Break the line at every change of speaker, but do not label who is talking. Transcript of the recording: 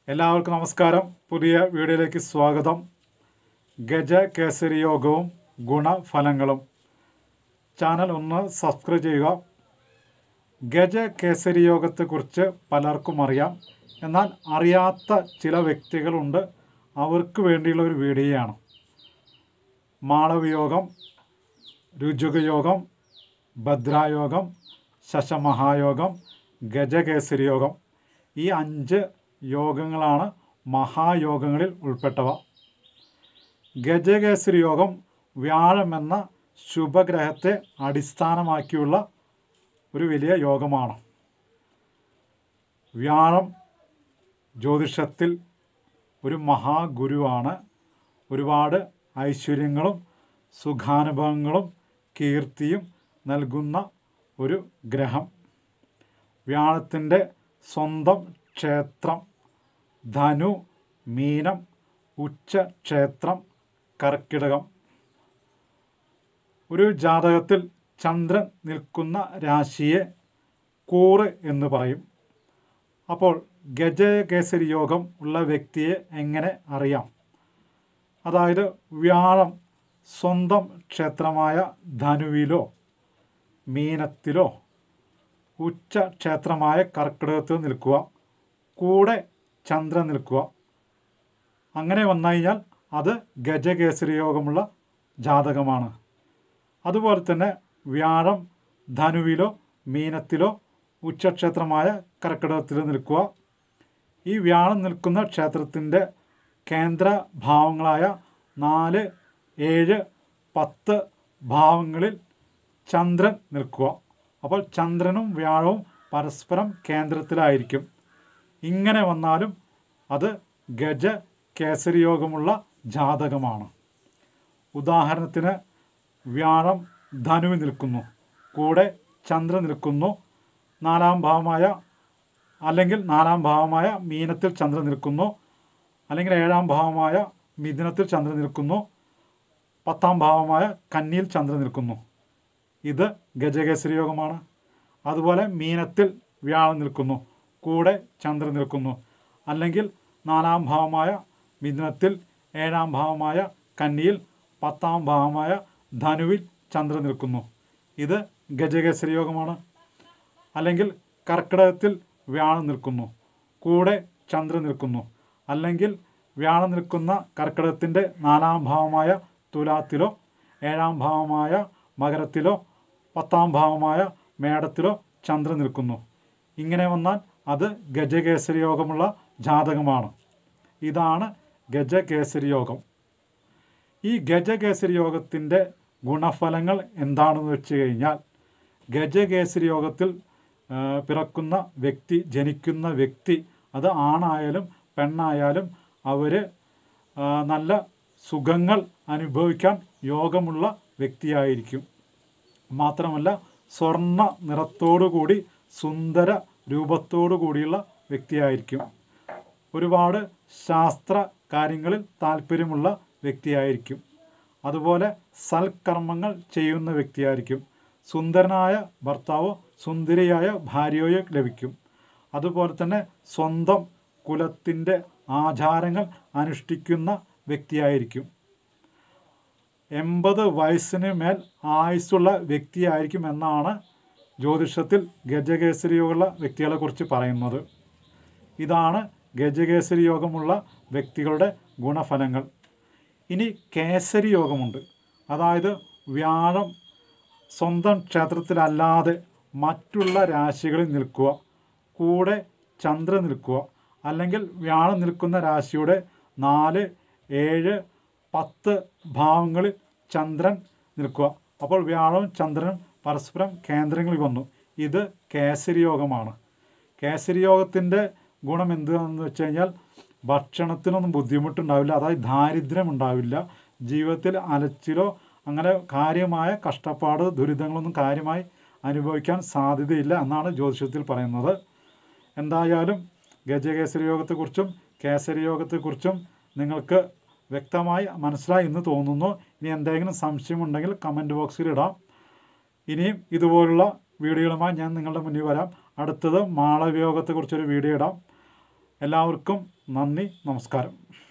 എല്ലാവർക്കും നമസ്കാരം പുതിയ വീഡിയോയിലേക്ക് സ്വാഗതം ഗജ കേസരി യോഗവും ഗുണഫലങ്ങളും ചാനൽ ഒന്ന് സബ്സ്ക്രൈബ് ചെയ്യുക ഗജ കേസരി യോഗത്തെക്കുറിച്ച് പലർക്കും അറിയാം എന്നാൽ അറിയാത്ത ചില വ്യക്തികളുണ്ട് അവർക്ക് വേണ്ടിയുള്ള ഒരു വീഡിയോയാണ് മാളവയോഗം രുജുഗയോഗം ഭദ്രായോഗം ശശമഹായോഗം ഗജകേസരി യോഗം ഈ അഞ്ച് യോഗങ്ങളാണ് മഹായോഗങ്ങളിൽ ഉൾപ്പെട്ടവ ഗജകേസരി യോഗം വ്യാഴം എന്ന ശുഭഗ്രഹത്തെ അടിസ്ഥാനമാക്കിയുള്ള ഒരു വലിയ യോഗമാണ് വ്യാഴം ജ്യോതിഷത്തിൽ ഒരു മഹാഗുരുവാണ് ഒരുപാട് ഐശ്വര്യങ്ങളും സുഖാനുഭവങ്ങളും കീർത്തിയും നൽകുന്ന ഒരു ഗ്രഹം വ്യാഴത്തിൻ്റെ സ്വന്തം ക്ഷേത്രം ധനു മീനം ഉച്ച ക്ഷേത്രം കർക്കിടകം ഒരു ജാതകത്തിൽ ചന്ദ്രൻ നിൽക്കുന്ന രാശിയെ കൂറ് എന്ന് പറയും അപ്പോൾ ഗജകേസരി യോഗം ഉള്ള വ്യക്തിയെ എങ്ങനെ അറിയാം അതായത് വ്യാഴം സ്വന്തം ക്ഷേത്രമായ ധനുവിലോ മീനത്തിലോ ഉച്ച ക്ഷേത്രമായ കർക്കിടകത്തിൽ നിൽക്കുക കൂടെ ചന്ദ്രൻ നിൽക്കുക അങ്ങനെ വന്നു കഴിഞ്ഞാൽ അത് ഗജകേസരി യോഗമുള്ള ജാതകമാണ് അതുപോലെ തന്നെ വ്യാഴം ധനുവിലോ മീനത്തിലോ ഉച്ചക്ഷേത്രമായ കർക്കിടകത്തിൽ നിൽക്കുക ഈ വ്യാഴം നിൽക്കുന്ന ക്ഷേത്രത്തിൻ്റെ കേന്ദ്ര ഭാവങ്ങളായ നാല് ഏഴ് പത്ത് ഭാവങ്ങളിൽ ചന്ദ്രൻ നിൽക്കുക അപ്പോൾ ചന്ദ്രനും വ്യാഴവും പരസ്പരം കേന്ദ്രത്തിലായിരിക്കും ഇങ്ങനെ വന്നാലും അത് ഗജ കേസരി യോഗമുള്ള ജാതകമാണ് ഉദാഹരണത്തിന് വ്യാഴം ധനുവിൽ നിൽക്കുന്നു കൂടെ ചന്ദ്രൻ നിൽക്കുന്നു നാലാം ഭാവമായ അല്ലെങ്കിൽ നാലാം ഭാവമായ മീനത്തിൽ ചന്ദ്രൻ നിൽക്കുന്നു അല്ലെങ്കിൽ ഏഴാം ഭാവമായ മിഥുനത്തിൽ ചന്ദ്രൻ നിൽക്കുന്നു പത്താം ഭാവമായ കന്നിയിൽ ചന്ദ്രൻ നിൽക്കുന്നു ഇത് ഗജകേസരി യോഗമാണ് അതുപോലെ മീനത്തിൽ വ്യാഴം നിൽക്കുന്നു കൂടെ ചന്ദ്രൻ നിൽക്കുന്നു അല്ലെങ്കിൽ നാലാം ഭാവമായ മിഥുനത്തിൽ ഏഴാം ഭാവമായ കന്നിയിൽ പത്താം ഭാവമായ ധനുവിൽ ചന്ദ്രൻ നിൽക്കുന്നു ഇത് ഗജകേസരി യോഗമാണ് അല്ലെങ്കിൽ കർക്കിടകത്തിൽ വ്യാഴം നിൽക്കുന്നു കൂടെ ചന്ദ്രൻ നിൽക്കുന്നു അല്ലെങ്കിൽ വ്യാഴം നിൽക്കുന്ന കർക്കിടകത്തിൻ്റെ നാലാം ഭാവമായ തുലാത്തിലോ ഏഴാം ഭാവമായ മകരത്തിലോ പത്താം ഭാവമായ മേടത്തിലോ ചന്ദ്രൻ നിൽക്കുന്നു ഇങ്ങനെ വന്നാൽ അത് ഗജകേസരി യോഗമുള്ള ജാതകമാണ് ഇതാണ് ഗജകേസരി യോഗം ഈ ഗജകേസരി യോഗത്തിൻ്റെ ഗുണഫലങ്ങൾ എന്താണെന്ന് വെച്ച് കഴിഞ്ഞാൽ ഗജകേസരി യോഗത്തിൽ ആ, പിറക്കുന്ന വ്യക്തി ജനിക്കുന്ന വ്യക്തി അത് ആണായാലും പെണ്ണായാലും അവർ നല്ല സുഖങ്ങൾ അനുഭവിക്കാൻ യോഗമുള്ള വ്യക്തിയായിരിക്കും മാത്രമല്ല സ്വർണ്ണ നിറത്തോടുകൂടി സുന്ദര രൂപത്തോടു കൂടിയുള്ള വ്യക്തിയായിരിക്കും ഒരുപാട് ശാസ്ത്ര കാര്യങ്ങളിൽ താല്പര്യമുള്ള വ്യക്തിയായിരിക്കും അതുപോലെ സൽക്കർമ്മങ്ങൾ ചെയ്യുന്ന വ്യക്തിയായിരിക്കും സുന്ദരനായ ഭർത്താവോ സുന്ദരിയായ ഭാര്യയോ ലഭിക്കും അതുപോലെ തന്നെ സ്വന്തം കുലത്തിൻ്റെ ആചാരങ്ങൾ അനുഷ്ഠിക്കുന്ന വ്യക്തിയായിരിക്കും എൺപത് വയസ്സിന് മേൽ ആയുസ്സുള്ള വ്യക്തിയായിരിക്കും എന്നാണ് ജ്യോതിഷത്തിൽ ഗജകേസരി യോഗമുള്ള വ്യക്തികളെക്കുറിച്ച് പറയുന്നത് ഇതാണ് ഗജകേസരി യോഗമുള്ള വ്യക്തികളുടെ ഗുണഫലങ്ങൾ ഇനി കേസരി യോഗമുണ്ട് അതായത് വ്യാഴം സ്വന്തം ക്ഷേത്രത്തിലല്ലാതെ മറ്റുള്ള രാശികളിൽ നിൽക്കുക കൂടെ ചന്ദ്രൻ നിൽക്കുക അല്ലെങ്കിൽ വ്യാഴം നിൽക്കുന്ന രാശിയുടെ നാല് ഏഴ് പത്ത് ഭാവങ്ങളിൽ ചന്ദ്രൻ നിൽക്കുക അപ്പോൾ വ്യാഴവും ചന്ദ്രനും പരസ്പരം കേന്ദ്രങ്ങളിൽ വന്നു ഇത് കേസരി യോഗമാണ് കേസരി യോഗത്തിൻ്റെ ഗുണം എന്താണെന്ന് വെച്ച് കഴിഞ്ഞാൽ ഭക്ഷണത്തിനൊന്നും ബുദ്ധിമുട്ടുണ്ടാവില്ല അതായത് ദാരിദ്ര്യം ഉണ്ടാവില്ല ജീവിതത്തിൽ അലച്ചിലോ അങ്ങനെ കാര്യമായ കഷ്ടപ്പാട് ദുരിതങ്ങളൊന്നും കാര്യമായി അനുഭവിക്കാൻ സാധ്യതയില്ല എന്നാണ് ജ്യോതിഷത്തിൽ പറയുന്നത് എന്തായാലും ഗജകേസരി യോഗത്തെക്കുറിച്ചും കേസരി യോഗത്തെക്കുറിച്ചും നിങ്ങൾക്ക് വ്യക്തമായി മനസ്സിലായി എന്ന് തോന്നുന്നു ഇനി എന്തെങ്കിലും സംശയമുണ്ടെങ്കിൽ കമൻറ്റ് ബോക്സിൽ ഇടാം ഇനിയും ഇതുപോലുള്ള വീഡിയോകളുമായി ഞാൻ നിങ്ങളുടെ മുന്നിൽ വരാം അടുത്തത് മാളവിയോഗത്തെക്കുറിച്ചൊരു വീഡിയോ ഇടാം എല്ലാവർക്കും നന്ദി നമസ്കാരം